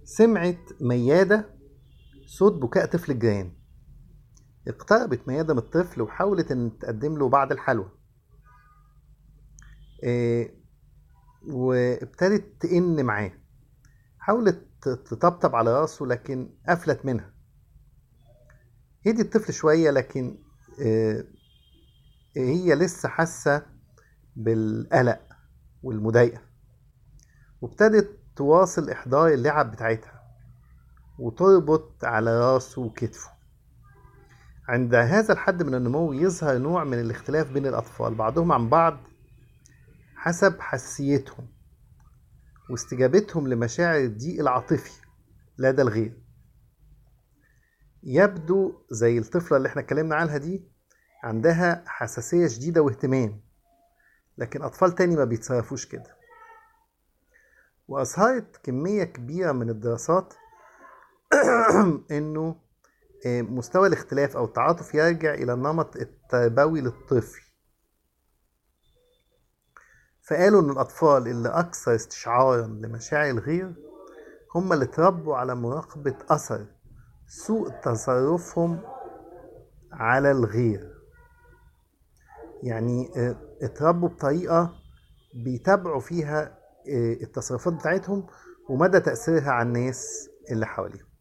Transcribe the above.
سمعت ميادة صوت بكاء طفل الجيران اقتربت ميادة من الطفل وحاولت ان تقدم له بعض الحلوى آه، وابتدت تئن معاه حاولت تطبطب على راسه لكن قفلت منها هدي الطفل شوية لكن آه، هي لسه حاسة بالقلق والمضايقة وابتدت تواصل إحضار اللعب بتاعتها وتربط على راسه وكتفه عند هذا الحد من النمو يظهر نوع من الاختلاف بين الأطفال بعضهم عن بعض حسب حساسيتهم واستجابتهم لمشاعر الضيق العاطفي لدى الغير يبدو زي الطفلة اللي احنا اتكلمنا عنها دي عندها حساسية شديدة واهتمام لكن أطفال تاني ما بيتصرفوش كده وأظهرت كمية كبيرة من الدراسات إنه مستوى الاختلاف أو التعاطف يرجع إلى النمط التربوي للطفل فقالوا إن الأطفال اللي أكثر استشعارا لمشاعر الغير هم اللي اتربوا على مراقبة أثر سوء تصرفهم على الغير يعني اتربوا بطريقة بيتابعوا فيها التصرفات بتاعتهم ومدى تأثيرها على الناس اللي حواليهم